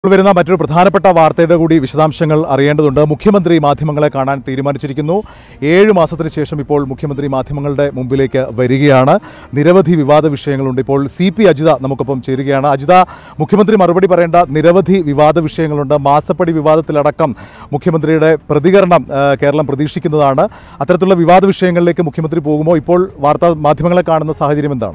ഇപ്പോൾ വരുന്ന മറ്റൊരു പ്രധാനപ്പെട്ട വാർത്തയുടെ കൂടി വിശദാംശങ്ങൾ അറിയേണ്ടതുണ്ട് മുഖ്യമന്ത്രി മാധ്യമങ്ങളെ കാണാൻ തീരുമാനിച്ചിരിക്കുന്നു ഏഴ് മാസത്തിന് ശേഷം ഇപ്പോൾ മുഖ്യമന്ത്രി മാധ്യമങ്ങളുടെ മുമ്പിലേക്ക് വരികയാണ് നിരവധി വിവാദ വിഷയങ്ങളുണ്ട് ഇപ്പോൾ സി പി അജിത നമുക്കൊപ്പം ചേരുകയാണ് അജിത മുഖ്യമന്ത്രി മറുപടി പറയേണ്ട നിരവധി വിവാദ വിഷയങ്ങളുണ്ട് മാസപ്പടി വിവാദത്തിലടക്കം മുഖ്യമന്ത്രിയുടെ പ്രതികരണം ആ, കേരളം പ്രതീക്ഷിക്കുന്നതാണ് അത്തരത്തിലുള്ള വിവാദ വിഷയങ്ങളിലേക്ക് മുഖ്യമന്ത്രി പോകുമോ ഇപ്പോൾ വാർത്താ മാധ്യമങ്ങളെ കാണുന്ന സാഹചര്യം എന്താണ്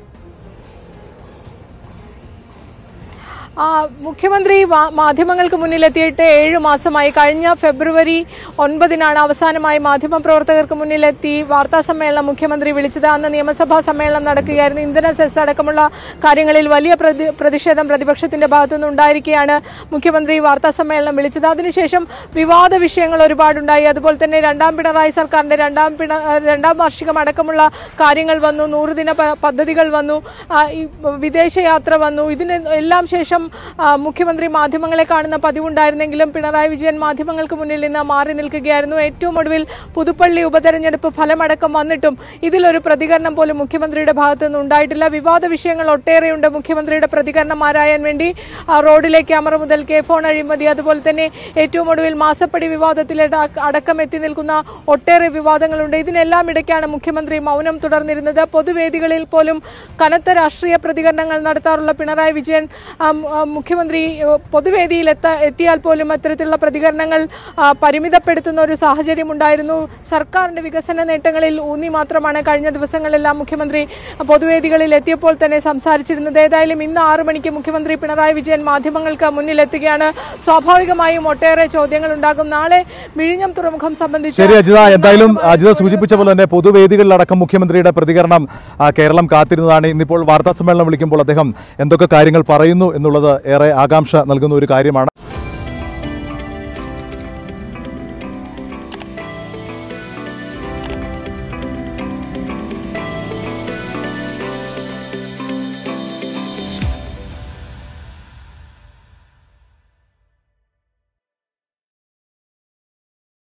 ആ, മുഖ്യമന്ത്രി വാ- മാധ്യമങ്ങൾക്ക് മുന്നിലെത്തിയിട്ട് ഏഴ് മാസമായി കഴിഞ്ഞ ഫെബ്രുവരി ഒൻപതിനാണ് അവസാനമായി മാധ്യമപ്രവർത്തകർക്ക് മുന്നിലെത്തി വാർത്താ സമ്മേളനം മുഖ്യമന്ത്രി വിളിച്ചത് അന്ന് നിയമസഭാ സമ്മേളനം നടക്കുകയായിരുന്നു ഇന്ധന സെസ് അടക്കമുള്ള കാര്യങ്ങളിൽ വലിയ പ്രതി- പ്രതിഷേധം പ്രതിപക്ഷത്തിന്റെ ഭാഗത്തുനിന്ന് ഉണ്ടായിരിക്കെയാണ് മുഖ്യമന്ത്രി വാർത്താ സമ്മേളനം വിളിച്ചത് അതിനുശേഷം വിവാദ വിഷയങ്ങൾ ഒരുപാടുണ്ടായി അതുപോലെ തന്നെ രണ്ടാം പിണറായി സർക്കാരിന്റെ രണ്ടാം പിണ രണ്ടാം വാർഷികം അടക്കമുള്ള കാര്യങ്ങൾ വന്നു നൂറുദിന പ- പദ്ധതികൾ വന്നു ആ, ഈ വിദേശയാത്ര വന്നു ഇതിന് എല്ലാം ശേഷം ആ, മുഖ്യമന്ത്രി മാധ്യമങ്ങളെ കാണുന്ന പതിവുണ്ടായിരുന്നെങ്കിലും പിണറായി വിജയൻ മാധ്യമങ്ങൾക്ക് മുന്നിൽ നിന്ന് മാറി നിൽക്കുകയായിരുന്നു ഏറ്റവും ഒടുവിൽ പുതുപ്പള്ളി ഉപതെരഞ്ഞെടുപ്പ് ഫലമടക്കം വന്നിട്ടും ഇതിലൊരു പ്രതികരണം പോലും മുഖ്യമന്ത്രിയുടെ ഭാഗത്തു നിന്ന് ഉണ്ടായിട്ടില്ല വിവാദ വിഷയങ്ങൾ ഒട്ടേറെയുണ്ട് മുഖ്യമന്ത്രിയുടെ പ്രതികരണം ആരായാൻ വേണ്ടി ആ, റോഡിലെ ക്യാമറ മുതൽ കെ ഫോൺ അഴിമതി അതുപോലെ തന്നെ ഏറ്റവും ഒടുവിൽ മാസപ്പടി വിവാദത്തിൽ അട- അടക്കം എത്തി നിൽക്കുന്ന ഒട്ടേറെ വിവാദങ്ങളുണ്ട് ഇതിനെല്ലാം ഇടയ്ക്കാണ് മുഖ്യമന്ത്രി മൗനം തുടർന്നിരുന്നത് പൊതുവേദികളിൽ പോലും കനത്ത രാഷ്ട്രീയ പ്രതികരണങ്ങൾ നടത്താറുള്ള പിണറായി വിജയൻ ആം, ആ, മുഖ്യമന്ത്രി ഏ, പൊതുവേദിയിൽ എത്ത എത്തിയാൽ പോലും അത്തരത്തിലുള്ള പ്രതികരണങ്ങൾ ആ, പരിമിതപ്പെടുത്തുന്ന ഒരു സാഹചര്യം ഉണ്ടായിരുന്നു സർക്കാരിന്റെ വികസന നേട്ടങ്ങളിൽ ഊന്നി മാത്രമാണ് കഴിഞ്ഞ ദിവസങ്ങളെല്ലാം മുഖ്യമന്ത്രി പൊതുവേദികളിൽ എത്തിയപ്പോൾ തന്നെ സംസാരിച്ചിരുന്നത് ഏതായാലും ഇന്ന് ആറു മണിക്ക് മുഖ്യമന്ത്രി പിണറായി വിജയൻ മാധ്യമങ്ങൾക്ക് മുന്നിലെത്തുകയാണ് സ്വാഭാവികമായും ഒട്ടേറെ ചോദ്യങ്ങൾ ഉണ്ടാകും നാളെ വിഴിഞ്ഞം തുറമുഖം സംബന്ധിച്ച് ശരി അജിത എന്തായാലും അജിത സൂചിപ്പിച്ച പോലെ തന്നെ പൊതുവേദികളിലടക്കം മുഖ്യമന്ത്രിയുടെ പ്രതികരണം ആ, കേരളം കാത്തിരുന്നതാണ് ഇന്നിപ്പോൾ വാർത്താ സമ്മേളനം വിളിക്കുമ്പോൾ അദ്ദേഹം എന്തൊക്കെ കാര്യങ്ങൾ പറയുന്നു എന്നുള്ളത് ഏറെ ആകാംക്ഷ നൽകുന്ന ഒരു കാര്യമാണ്